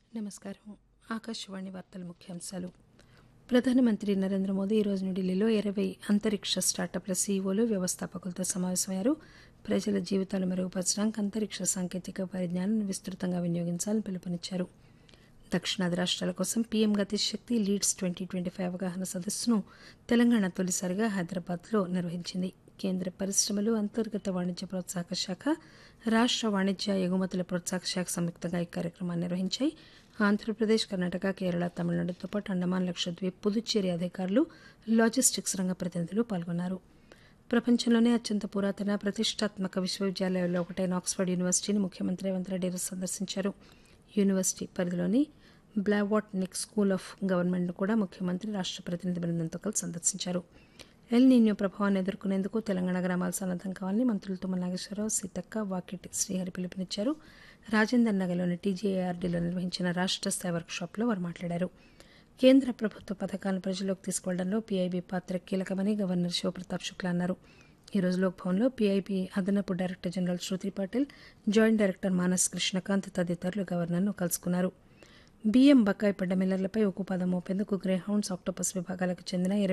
నమస్కారం ఆకాశవాణి వార్తల ముఖ్యాంశాలు ప్రధానమంత్రి నరేంద్ర మోదీ ఈరోజు న్యూఢిల్లీలో ఇరవై అంతరిక్ష స్టార్టప్ల సీఈఓలు వ్యవస్థాపకులతో సమావేశమయ్యారు ప్రజల జీవితాలు మెరుగుపరచడానికి అంతరిక్ష సాంకేతిక పరిజ్ఞానాన్ని విస్తృతంగా వినియోగించాలని పిలుపునిచ్చారు దక్షిణాది రాష్ట్రాల కోసం PM Gati Shakti leads twenty twenty five అవగాహన సదస్సును తెలంగాణ తొలిసారిగా హైదరాబాద్లో నిర్వహించింది కేంద్ర పరిశ్రమలు అంతర్గత వాణిజ్య ప్రోత్సాహక శాఖ రాష్ట్ర వాణిజ్య ఎగుమతుల ప్రోత్సాహక శాఖ సంయుక్తంగా ఈ కార్యక్రమాన్ని నిర్వహించాయి ఆంధ్రప్రదేశ్ కర్ణాటక కేరళ తమిళనాడుతో పాటు అండమాన్ లక్షద్వీప్ పుదుచ్చేరి అధికారులు లాజిస్టిక్స్ రంగ ప్రతినిధులు పాల్గొన్నారు ప్రపంచంలోనే అత్యంత పురాతన ప్రతిష్టాత్మక విశ్వవిద్యాలయాల్లో ఒకటైన ఆక్స్ఫర్డ్ యూనివర్సిటీని ముఖ్యమంత్రి రేవంత్ రెడ్డి ఈరోజు సందర్శించారు యూనివర్సిటీ పరిధిలోని బ్లావాట్ నిక్ స్కూల్ ఆఫ్ గవర్నమెంట్ను కూడా ముఖ్యమంత్రి రాష్ట్ర ప్రతినిధి బృందంతో కలిసి సందర్శించారు ఎల్ నీన్యో ప్రభావాన్ని ఎదుర్కొనేందుకు తెలంగాణ గ్రామాలు సన్నద్దం కావాలని మంత్రులు తుమ్మల నాగేశ్వరరావు సీతక్క వాకిటి శ్రీహరి పిలుపునిచ్చారు రాజేందర్ నగర్లోని టీజేఆర్డీలో నిర్వహించిన రాష్ట్ర స్థాయి వర్క్షాప్లో వారు మాట్లాడారు కేంద్ర ప్రభుత్వ పథకాలను ప్రజల్లోకి తీసుకెళ్లడంలో పీఐబీ పాత్ర కీలకమని గవర్నర్ శివప్రతాప్ శుక్లా అన్నారు ఈ రోజు లోక్భవన్లో పీఐబీ అదనపు director general Shruti Patil joint director Manas Krishnakant తదితరులు గవర్నర్ను కలుసుకున్నారు బియ్యం బకాయి పడ్డ మిల్లర్లపై ఉక్కుపాదం మోపేందుకు గ్రే హౌండ్స్ ఆక్టోపస్ విభాగాలకు చెందిన